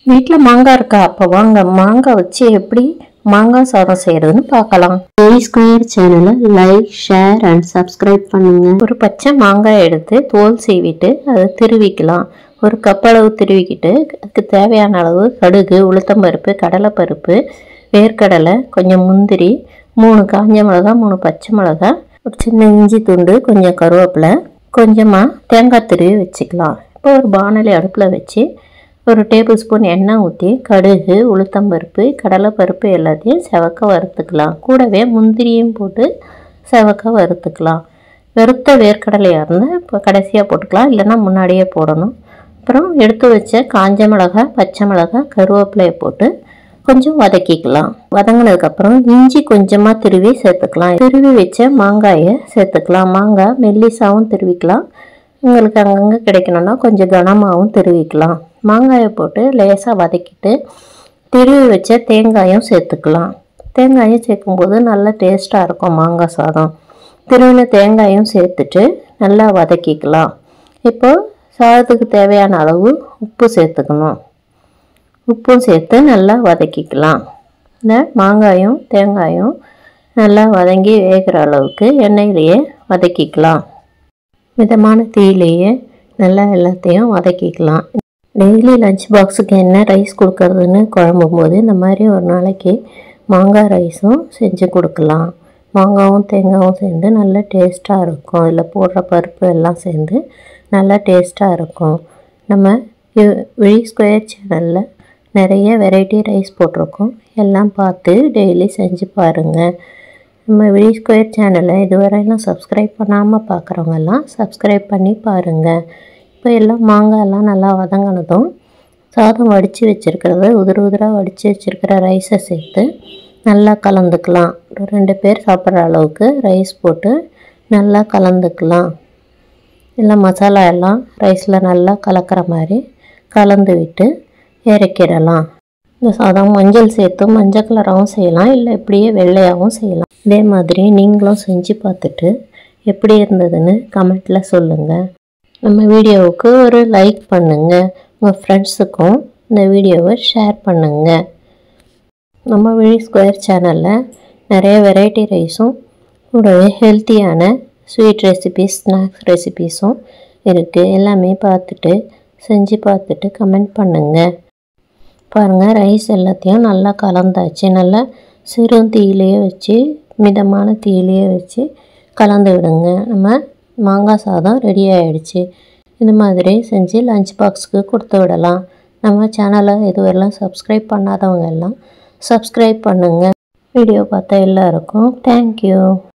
வீட்டில் மாங்காய் இருக்கா அப்போ வாங்க மாங்காய் வச்சு எப்படி மாங்காய் சாதம் செய்யறதுன்னு பார்க்கலாம் ஏ ஸ்கொயர் சேனலை லைக் ஷேர் அண்ட் சப்ஸ்கிரைப் பண்ணுங்க ஒரு பச்சை மாங்காய் எடுத்து தோல் சீவிட்டு அதை திருவிக்கலாம் ஒரு கப் அளவு திருவிக்கிட்டு அதுக்கு தேவையான அளவு கடுகு உளுத்தம்பருப்பு கடலைப்பருப்பு வேர்க்கடலை கொஞ்சம் முந்திரி மூணு காஞ்ச மிளகா மூணு பச்சை மிளகா ஒரு சின்ன இஞ்சி துண்டு கொஞ்சம் கருவேப்பிலை கொஞ்சமாக தேங்காய் திருவி வச்சுக்கலாம் இப்போ ஒரு பானலி அடுப்பில் வச்சு ஒரு டேபிள் ஸ்பூன் எண்ணெய் ஊற்றி கடுகு உளுத்தம்பருப்பு கடலைப்பருப்பு எல்லாத்தையும் செவக்க வறுத்துக்கலாம் கூடவே முந்திரியும் போட்டு செவக்க வறுத்துக்கலாம் வறுத்த வேர்க்கடலையாக இருந்தால் இப்போ கடைசியாக போட்டுக்கலாம் இல்லைன்னா முன்னாடியே போடணும் அப்புறம் எடுத்து வச்ச காஞ்ச மிளகாய் பச்சை மிளகாய் கருவேப்பிலையை போட்டு கொஞ்சம் வதக்கிக்கலாம் வதங்கினதுக்கப்புறம் இஞ்சி கொஞ்சமாக திருவி சேர்த்துக்கலாம் திருவி வச்ச மாங்காயை சேர்த்துக்கலாம் மாங்காய் மெல்லிசாவும் திருவிக்கலாம் உங்களுக்கு அங்கங்கே கிடைக்கணும்னா கொஞ்சம் கனமாகவும் திருவிக்கலாம் மாங்காயை போட்டு லேசாக வதக்கிட்டு திருவி வச்ச தேங்காயும் சேர்த்துக்கலாம் தேங்காயும் சேர்க்கும்போது நல்லா டேஸ்ட்டாக இருக்கும் மாங்காய் சாதம் திருவின தேங்காயும் சேர்த்துட்டு நல்லா வதக்கிக்கலாம் இப்போ சாதத்துக்கு தேவையான அளவு உப்பு சேர்த்துக்கணும் உப்பும் சேர்த்து நல்லா வதக்கிக்கலாம் இந்த மாங்காயும் தேங்காயும் நல்லா வதங்கி வேகிற அளவுக்கு எண்ணெயிலேயே வதக்கிக்கலாம் மிதமான தீயிலேயே நல்லா எல்லாத்தையும் வதக்கிக்கலாம் டெய்லி லஞ்ச் பாக்ஸுக்கு என்ன ரைஸ் கொடுக்கறதுன்னு குழம்பும் போது இந்த மாதிரி ஒரு நாளைக்கு மாங்காய் ரைஸும் செஞ்சு கொடுக்கலாம் மாங்காவும் தேங்காயும் சேர்ந்து நல்ல டேஸ்ட்டாக இருக்கும் இதில் போடுற பருப்பு எல்லாம் சேர்ந்து நல்லா டேஸ்ட்டாக இருக்கும் நம்ம வி- விழி ஸ்கொயர் சேனலில் நிறைய வெரைட்டி ரைஸ் போட்டிருக்கோம் எல்லாம் பார்த்து டெய்லி செஞ்சு பாருங்கள் நம்ம விழி ஸ்கொயர் சேனலை இதுவரையிலும் சப்ஸ்கிரைப் பண்ணாமல் பார்க்குறவங்கெல்லாம் சப்ஸ்கிரைப் பண்ணி பாருங்கள் இப்போ எல்லாம் மாங்காயெல்லாம் நல்லா வதங்கினதும் சாதம் வடித்து வச்சுருக்கிறத உதிர உதிராக வடித்து வச்சுருக்கிற ரைஸை சேர்த்து நல்லா கலந்துக்கலாம் ஒரு ரெண்டு பேர் சாப்பிட்ற அளவுக்கு ரைஸ் போட்டு நல்லா கலந்துக்கலாம் எல்லாம் மசாலா எல்லாம் ரைஸில் நல்லா கலக்கிற மாதிரி கலந்து விட்டு இறக்கிடலாம் இந்த சாதம் மஞ்சள் சேர்த்து மஞ்சள் கலராகவும் செய்யலாம் இல்லை இப்படியே வெள்ளையாகவும் செய்யலாம் இதே மாதிரி நீங்களும் செஞ்சு பார்த்துட்டு எப்படி இருந்ததுன்னு கமெண்ட்டில் சொல்லுங்கள் நம்ம வீடியோவுக்கு ஒரு லைக் பண்ணுங்கள் உங்கள் ஃப்ரெண்ட்ஸுக்கும் இந்த வீடியோவை ஷேர் பண்ணுங்கள் நம்ம விழி ஸ்கொயர் சேனலில் நிறைய வெரைட்டி ரைஸும் கூடவே ஹெல்த்தியான ஸ்வீட் ரெசிபீஸ் ஸ்நாக்ஸ் ரெசிபீஸும் இருக்குது எல்லாமே பார்த்துட்டு செஞ்சு பார்த்துட்டு கமெண்ட் பண்ணுங்கள் பாருங்கள் ரைஸ் எல்லாத்தையும் நல்லா கலந்தாச்சு நல்லா சிறு தீயிலேயே வச்சு மிதமான தீயிலேயே வச்சு கலந்து விடுங்க நம்ம மாங்காய் சாதம் ரெடி ஆயிடுச்சு இது மாதிரி செஞ்சு லஞ்ச் பாக்ஸுக்கு கொடுத்து விடலாம் நம்ம சேனலை இதுவரைலாம் சப்ஸ்கிரைப் பண்ணாதவங்க எல்லாம் சப்ஸ்கிரைப் பண்ணுங்கள் வீடியோ பார்த்த எல்லாருக்கும் தேங்க்யூ